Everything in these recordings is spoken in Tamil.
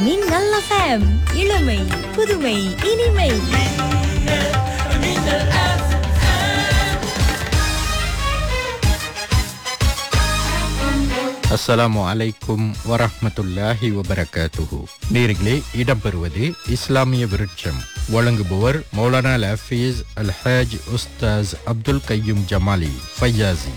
மின்னல் எஃப்எம் இளமை புதுமை இனிமை அஸ்ஸலாமு அலைக்கும் வரஹ்மத்துல்லாஹி வபரகாத்துஹு நேர்களே இடம்பெறுவது இஸ்லாமிய விருட்சம் வழங்குபவர் மௌலானா லஃபீஸ் அல்ஹாஜ் உஸ்தாஸ் அப்துல் கையும் ஜமாலி ஃபையாசி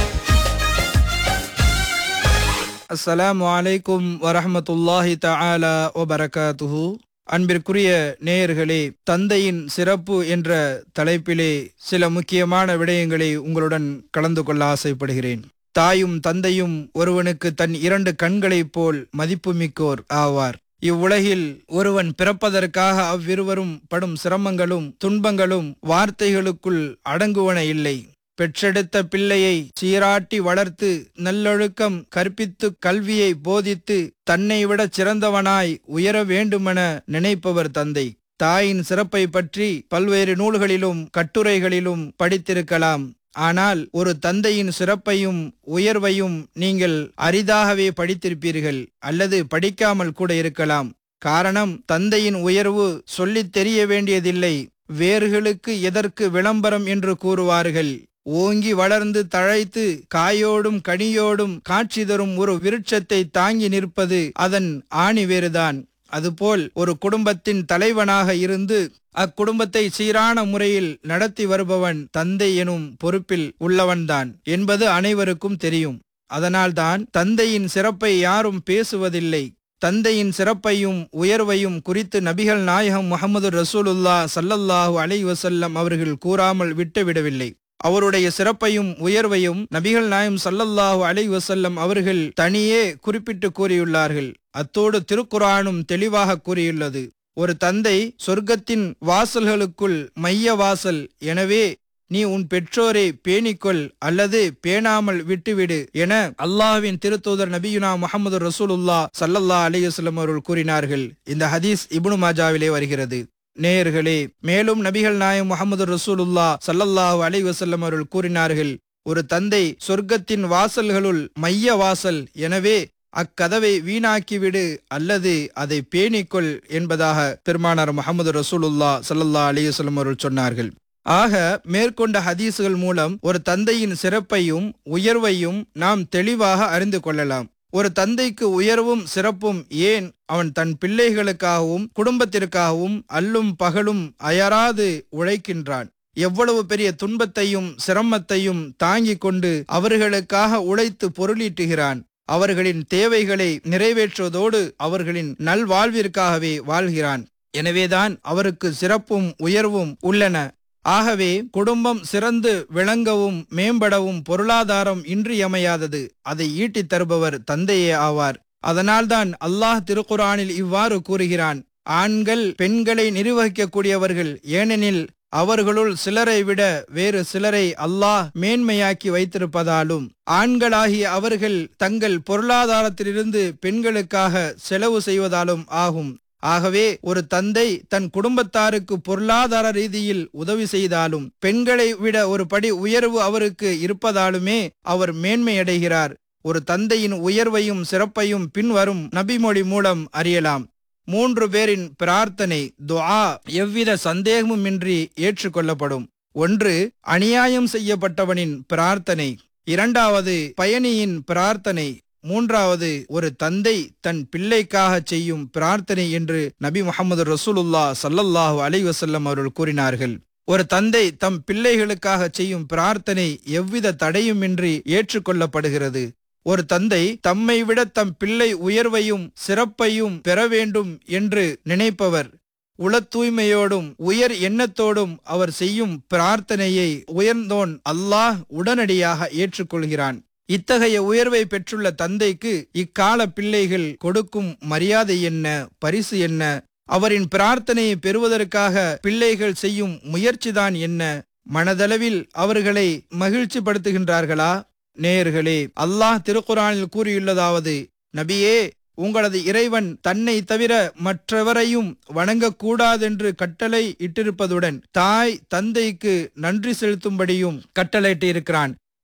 அஸ்ஸலாமு அலைக்கும் வரஹ்மத்துல்லாஹி தஆலா வபரகாத்துஹு அன்பிற்குரிய நேயர்களே தந்தையின் சிறப்பு என்ற தலைப்பிலே சில முக்கியமான விடயங்களை உங்களுடன் கலந்து கொள்ள ஆசைப்படுகிறேன் தாயும் தந்தையும் ஒருவனுக்கு தன் இரண்டு கண்களைப் போல் மதிப்புமிக்கோர் ஆவார் இவ்வுலகில் ஒருவன் பிறப்பதற்காக அவ்விருவரும் படும் சிரமங்களும் துன்பங்களும் வார்த்தைகளுக்குள் அடங்குவன இல்லை பெற்றெடுத்த பிள்ளையை சீராட்டி வளர்த்து நல்லொழுக்கம் கற்பித்து கல்வியை போதித்து தன்னை விட சிறந்தவனாய் உயர வேண்டுமென நினைப்பவர் தந்தை தாயின் சிறப்பை பற்றி பல்வேறு நூல்களிலும் கட்டுரைகளிலும் படித்திருக்கலாம் ஆனால் ஒரு தந்தையின் சிறப்பையும் உயர்வையும் நீங்கள் அரிதாகவே படித்திருப்பீர்கள் அல்லது படிக்காமல் கூட இருக்கலாம் காரணம் தந்தையின் உயர்வு சொல்லித் தெரிய வேண்டியதில்லை வேர்களுக்கு எதற்கு விளம்பரம் என்று கூறுவார்கள் ஓங்கி வளர்ந்து தழைத்து காயோடும் கனியோடும் காட்சி தரும் ஒரு விருட்சத்தை தாங்கி நிற்பது அதன் ஆணி வேறுதான் அதுபோல் ஒரு குடும்பத்தின் தலைவனாக இருந்து அக்குடும்பத்தை சீரான முறையில் நடத்தி வருபவன் தந்தை எனும் பொறுப்பில் உள்ளவன்தான் என்பது அனைவருக்கும் தெரியும் அதனால்தான் தந்தையின் சிறப்பை யாரும் பேசுவதில்லை தந்தையின் சிறப்பையும் உயர்வையும் குறித்து நபிகள் நாயகம் முகமது ரசூலுல்லா சல்லல்லாஹு அலை வசல்லம் அவர்கள் கூறாமல் விட்டுவிடவில்லை அவருடைய சிறப்பையும் உயர்வையும் நபிகள் நாயம் சல்லல்லாஹு அலை வசல்லம் அவர்கள் தனியே குறிப்பிட்டு கூறியுள்ளார்கள் அத்தோடு திருக்குரானும் தெளிவாக கூறியுள்ளது ஒரு தந்தை சொர்க்கத்தின் வாசல்களுக்குள் மைய வாசல் எனவே நீ உன் பெற்றோரை பேணிக்கொள் அல்லது பேணாமல் விட்டுவிடு என அல்லாஹ்வின் திருத்தூதர் நபியுனா முகமது ரசூலுல்லா சல்லல்லா அலிவசல்லம் அவர்கள் கூறினார்கள் இந்த ஹதீஸ் இப்னு மாஜாவிலே வருகிறது நேயர்களே மேலும் நபிகள் நாயம் முகமது ரசூலுல்லா சல்லல்லாஹு அலை வசல்லம் அவர்கள் கூறினார்கள் ஒரு தந்தை சொர்க்கத்தின் வாசல்களுள் மைய வாசல் எனவே அக்கதவை வீணாக்கிவிடு அல்லது அதை பேணிக்கொள் என்பதாக பெருமானார் முகமது ரசூலுல்லா சல்லல்லா அலிவசல்லம் அவர்கள் சொன்னார்கள் ஆக மேற்கொண்ட ஹதீசுகள் மூலம் ஒரு தந்தையின் சிறப்பையும் உயர்வையும் நாம் தெளிவாக அறிந்து கொள்ளலாம் ஒரு தந்தைக்கு உயர்வும் சிறப்பும் ஏன் அவன் தன் பிள்ளைகளுக்காகவும் குடும்பத்திற்காகவும் அல்லும் பகலும் அயராது உழைக்கின்றான் எவ்வளவு பெரிய துன்பத்தையும் சிரமத்தையும் தாங்கிக் கொண்டு அவர்களுக்காக உழைத்து பொருளீட்டுகிறான் அவர்களின் தேவைகளை நிறைவேற்றுவதோடு அவர்களின் நல்வாழ்விற்காகவே வாழ்கிறான் எனவேதான் அவருக்கு சிறப்பும் உயர்வும் உள்ளன ஆகவே குடும்பம் சிறந்து விளங்கவும் மேம்படவும் பொருளாதாரம் இன்றியமையாதது அதை ஈட்டித் தருபவர் தந்தையே ஆவார் அதனால்தான் அல்லாஹ் திருக்குரானில் இவ்வாறு கூறுகிறான் ஆண்கள் பெண்களை நிர்வகிக்கக்கூடியவர்கள் ஏனெனில் அவர்களுள் சிலரை விட வேறு சிலரை அல்லாஹ் மேன்மையாக்கி வைத்திருப்பதாலும் ஆண்களாகிய அவர்கள் தங்கள் பொருளாதாரத்திலிருந்து பெண்களுக்காக செலவு செய்வதாலும் ஆகும் ஆகவே ஒரு தந்தை தன் குடும்பத்தாருக்கு பொருளாதார ரீதியில் உதவி செய்தாலும் பெண்களை விட ஒரு படி உயர்வு அவருக்கு இருப்பதாலுமே அவர் மேன்மையடைகிறார் ஒரு தந்தையின் உயர்வையும் சிறப்பையும் பின்வரும் நபிமொழி மூலம் அறியலாம் மூன்று பேரின் பிரார்த்தனை துஆ எவ்வித சந்தேகமுமின்றி ஏற்றுக்கொள்ளப்படும் ஒன்று அநியாயம் செய்யப்பட்டவனின் பிரார்த்தனை இரண்டாவது பயணியின் பிரார்த்தனை மூன்றாவது ஒரு தந்தை தன் பிள்ளைக்காக செய்யும் பிரார்த்தனை என்று நபி முகமது ரசூலுல்லா சல்லல்லாஹு அலை வசல்லம் அவர்கள் கூறினார்கள் ஒரு தந்தை தம் பிள்ளைகளுக்காக செய்யும் பிரார்த்தனை எவ்வித தடையுமின்றி ஏற்றுக்கொள்ளப்படுகிறது ஒரு தந்தை தம்மை விட தம் பிள்ளை உயர்வையும் சிறப்பையும் பெற வேண்டும் என்று நினைப்பவர் உள தூய்மையோடும் உயர் எண்ணத்தோடும் அவர் செய்யும் பிரார்த்தனையை உயர்ந்தோன் அல்லாஹ் உடனடியாக ஏற்றுக்கொள்கிறான் இத்தகைய உயர்வை பெற்றுள்ள தந்தைக்கு இக்கால பிள்ளைகள் கொடுக்கும் மரியாதை என்ன பரிசு என்ன அவரின் பிரார்த்தனையை பெறுவதற்காக பிள்ளைகள் செய்யும் முயற்சிதான் என்ன மனதளவில் அவர்களை மகிழ்ச்சிப்படுத்துகின்றார்களா நேயர்களே அல்லாஹ் திருக்குரானில் கூறியுள்ளதாவது நபியே உங்களது இறைவன் தன்னை தவிர மற்றவரையும் வணங்கக்கூடாதென்று கட்டளை இட்டிருப்பதுடன் தாய் தந்தைக்கு நன்றி செலுத்தும்படியும் கட்டளையிட்டு இருக்கிறான்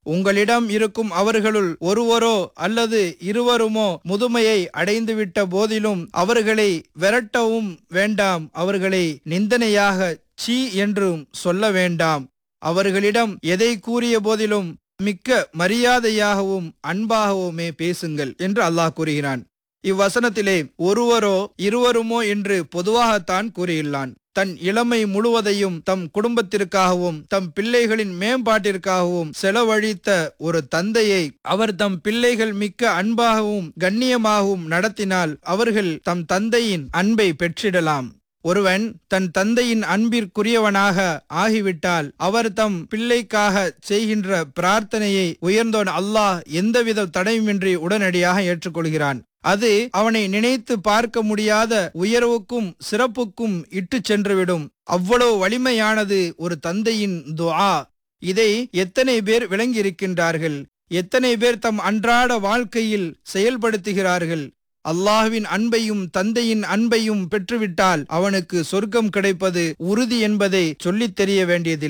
உங்களிடம் இருக்கும் அவர்களுள் ஒருவரோ அல்லது இருவருமோ முதுமையை அடைந்துவிட்ட போதிலும் அவர்களை விரட்டவும் வேண்டாம் அவர்களை நிந்தனையாக சீ என்றும் சொல்ல வேண்டாம் அவர்களிடம் எதை கூறிய போதிலும் மிக்க மரியாதையாகவும் அன்பாகவுமே பேசுங்கள் என்று அல்லாஹ் கூறுகிறான் இவ்வசனத்திலே ஒருவரோ இருவருமோ என்று பொதுவாகத்தான் கூறியுள்ளான் தன் இளமை முழுவதையும் தம் குடும்பத்திற்காகவும் தம் பிள்ளைகளின் மேம்பாட்டிற்காகவும் செலவழித்த ஒரு தந்தையை அவர் தம் பிள்ளைகள் மிக்க அன்பாகவும் கண்ணியமாகவும் நடத்தினால் அவர்கள் தம் தந்தையின் அன்பை பெற்றிடலாம் ஒருவன் தன் தந்தையின் அன்பிற்குரியவனாக ஆகிவிட்டால் அவர் தம் பிள்ளைக்காக செய்கின்ற பிரார்த்தனையை உயர்ந்தோன் அல்லாஹ் எந்தவித தடையுமின்றி உடனடியாக ஏற்றுக்கொள்கிறான் அது அவனை நினைத்து பார்க்க முடியாத உயர்வுக்கும் சிறப்புக்கும் இட்டு சென்றுவிடும் அவ்வளவு வலிமையானது ஒரு தந்தையின் துஆ இதை எத்தனை பேர் விளங்கியிருக்கின்றார்கள் எத்தனை பேர் தம் அன்றாட வாழ்க்கையில் செயல்படுத்துகிறார்கள் அல்லாஹ்வின் அன்பையும் தந்தையின் அன்பையும் பெற்றுவிட்டால் அவனுக்கு சொர்க்கம் கிடைப்பது உறுதி என்பதை சொல்லித் தெரிய வேண்டியதில்லை